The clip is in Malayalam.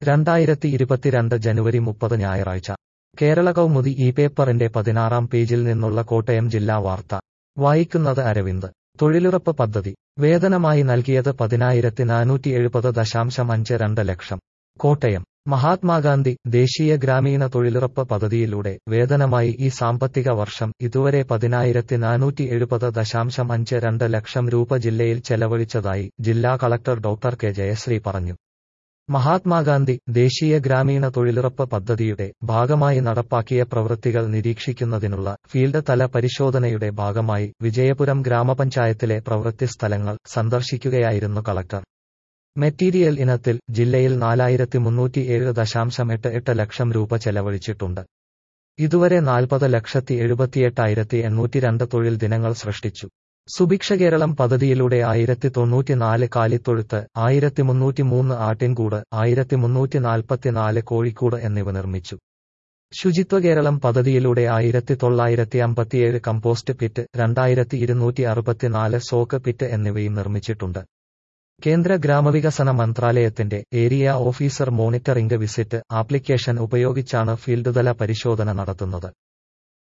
രണ്ടായിരത്തി ഇരുപത്തിരണ്ട് ജനുവരി മുപ്പത് ഞായറാഴ്ച കേരള കൗമുദി ഈ പേപ്പറിന്റെ പതിനാറാം പേജിൽ നിന്നുള്ള കോട്ടയം ജില്ലാ വാർത്ത വായിക്കുന്നത് അരവിന്ദ് തൊഴിലുറപ്പ് പദ്ധതി വേതനമായി നൽകിയത് പതിനായിരത്തി നാനൂറ്റി എഴുപത് ദശാംശം അഞ്ച് രണ്ട് ലക്ഷം കോട്ടയം മഹാത്മാഗാന്ധി ദേശീയ ഗ്രാമീണ തൊഴിലുറപ്പ് പദ്ധതിയിലൂടെ വേതനമായി ഈ സാമ്പത്തിക വർഷം ഇതുവരെ പതിനായിരത്തി നാനൂറ്റി എഴുപത് ദശാംശം അഞ്ച് രണ്ട് ലക്ഷം രൂപ ജില്ലയിൽ ചെലവഴിച്ചതായി ജില്ലാ കളക്ടർ ഡോക്ടർ കെ ജയശ്രീ പറഞ്ഞു മഹാത്മാഗാന്ധി ദേശീയ ഗ്രാമീണ തൊഴിലുറപ്പ് പദ്ധതിയുടെ ഭാഗമായി നടപ്പാക്കിയ പ്രവൃത്തികൾ നിരീക്ഷിക്കുന്നതിനുള്ള ഫീൽഡ് തല പരിശോധനയുടെ ഭാഗമായി വിജയപുരം ഗ്രാമപഞ്ചായത്തിലെ പ്രവൃത്തി സ്ഥലങ്ങൾ സന്ദർശിക്കുകയായിരുന്നു കളക്ടർ മെറ്റീരിയൽ ഇനത്തിൽ ജില്ലയിൽ നാലായിരത്തി മുന്നൂറ്റിയേഴ് ദശാംശം എട്ട് എട്ട് ലക്ഷം രൂപ ചെലവഴിച്ചിട്ടുണ്ട് ഇതുവരെ നാൽപ്പത് ലക്ഷത്തി എഴുപത്തിയെട്ടായിരത്തി എണ്ണൂറ്റി രണ്ട് തൊഴിൽ ദിനങ്ങൾ സൃഷ്ടിച്ചു സുഭിക്ഷ കേരളം പദ്ധതിയിലൂടെ ആയിരത്തി തൊണ്ണൂറ്റിനാല് കാലിത്തൊഴുത്ത് ആയിരത്തി മുന്നൂറ്റി മൂന്ന് ആട്ടിൻകൂട് ആയിരത്തി മുന്നൂറ്റി നാൽപ്പത്തിനാല് കോഴിക്കൂട് എന്നിവ നിർമ്മിച്ചു ശുചിത്വ കേരളം പദ്ധതിയിലൂടെ ആയിരത്തി തൊള്ളായിരത്തി അമ്പത്തിയേഴ് കമ്പോസ്റ്റ് പിറ്റ് രണ്ടായിരത്തി ഇരുന്നൂറ്റി അറുപത്തിനാല് സോക്ക് പിറ്റ് എന്നിവയും നിർമ്മിച്ചിട്ടുണ്ട് കേന്ദ്ര ഗ്രാമവികസന മന്ത്രാലയത്തിന്റെ area officer monitoring visit application ഉപയോഗിച്ചാണ് ഫീൽഡ് തല പരിശോധന നടത്തുന്നത്